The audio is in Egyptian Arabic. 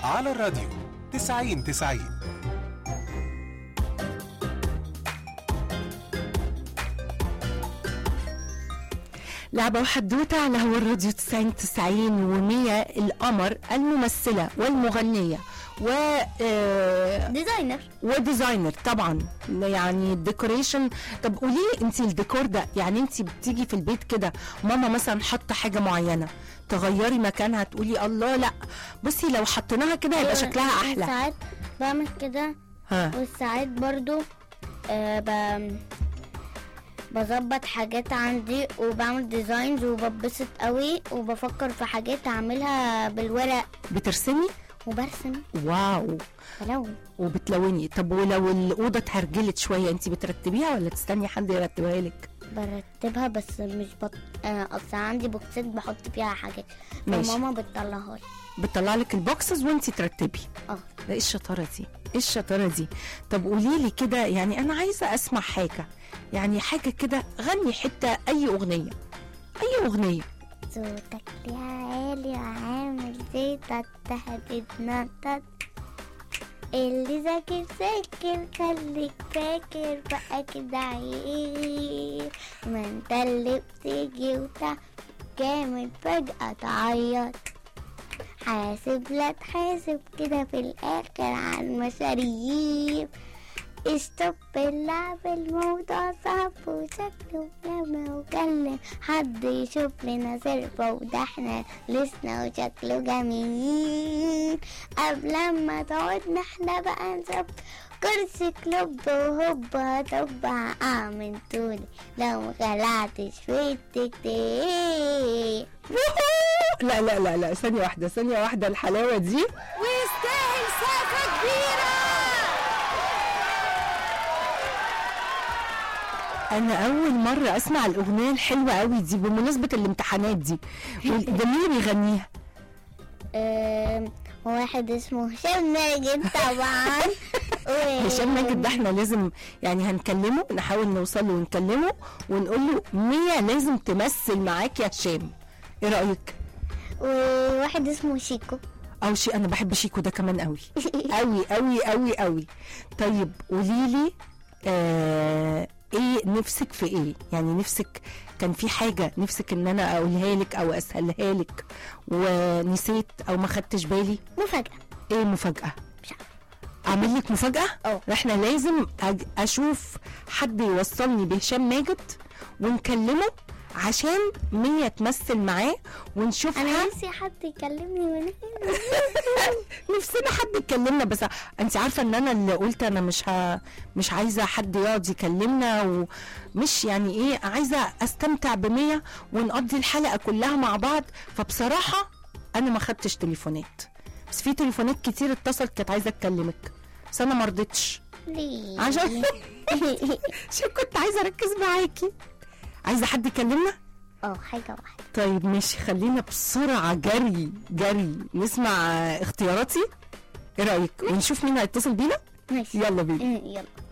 على الراديو 90 90 لعبة وحدوتة على هو الراديو 90 90 و100 القمر الممثلة والمغنية و آه، ديزاينر وديزاينر طبعا يعني الديكوريشن طب قولي لي انت الديكور ده يعني انت بتيجي في البيت كده ماما مثلا حاطه حاجه معينه تغيري مكانها تقولي الله لا بصي لو حطيناها كده هيبقى شكلها احلى ساعات بعمل كده ها والساعات برضو آه ب... بظبط حاجات عندي وبعمل ديزاينز وببسط قوي وبفكر في حاجات اعملها بالورق بترسمي وبرسم واو بلون وبتلوني طب ولو الاوضه اتهرجلت شويه انت بترتبيها ولا تستني حد يرتبها لك برتبها بس مش بط... آه اصل عندي بوكسات بحط فيها حاجات ماشي. فماما بتطلعها لي بتطلع لك البوكسز وانت ترتبي اه ده ايه الشطاره دي ايه الشطاره دي طب قولي لي كده يعني انا عايزه اسمع حاجه يعني حاجه كده غني حته اي اغنيه اي اغنيه صوتك يا عالي وعامل زي تهدد نطط اللي ذاكر ذاكر خليك فاكر بقى كده عيب ما انت اللي بتيجي وتعمل جامد فجأة تعيط حاسب لا تحاسب كده في الآخر على المشاريب استوب اللعب الموضوع صعب وشكله لما وكلم حد يشوف لنا سربة وده احنا لسنا وشكله جميل قبل ما تقعدنا احنا بقى نظبط كرسي كلوب وهوب هطب اعمل طولي لو مخلعتش في التكتيك لا لا لا لا ثانيه واحده ثانيه واحده الحلاوه دي ويستاهل سقفة كبيرة انا اول مره اسمع الاغنيه الحلوه قوي دي بمناسبه الامتحانات دي وال- ده مين اللي بيغنيها آم، واحد اسمه هشام ماجد طبعا و- هشام ماجد ده احنا لازم يعني هنكلمه نحاول نوصل له ونكلمه ونقول له مية لازم تمثل معاك يا هشام ايه رايك وواحد اسمه شيكو او شيء انا بحب شيكو ده كمان قوي قوي قوي قوي قوي طيب قولي لي آه ايه نفسك في ايه يعني نفسك كان في حاجه نفسك ان انا اقولها لك او اسهلها لك ونسيت او ما خدتش بالي مفاجأة ايه مفاجاه مش عارفة. اعمل لك مفاجاه اه. احنا لازم أج- اشوف حد يوصلني بهشام ماجد ونكلمه عشان مية تمثل معاه ونشوفها انا نفسي حد يكلمني من هنا نفسنا حد يكلمنا بس انت عارفه ان انا اللي قلت انا مش ه... مش عايزه حد يقعد يكلمنا ومش يعني ايه عايزه استمتع بمية ونقضي الحلقه كلها مع بعض فبصراحه انا ما خدتش تليفونات بس في تليفونات كتير اتصلت كانت عايزه تكلمك بس انا ما رضيتش ليه عشان عشان كنت عايزه اركز معاكي عايزه حد يكلمنا اه حاجة واحدة طيب ماشي خلينا بسرعة جري جري نسمع آه، اختياراتي ايه رأيك ونشوف مين هيتصل بينا ماشي يلا بينا أمم، يلا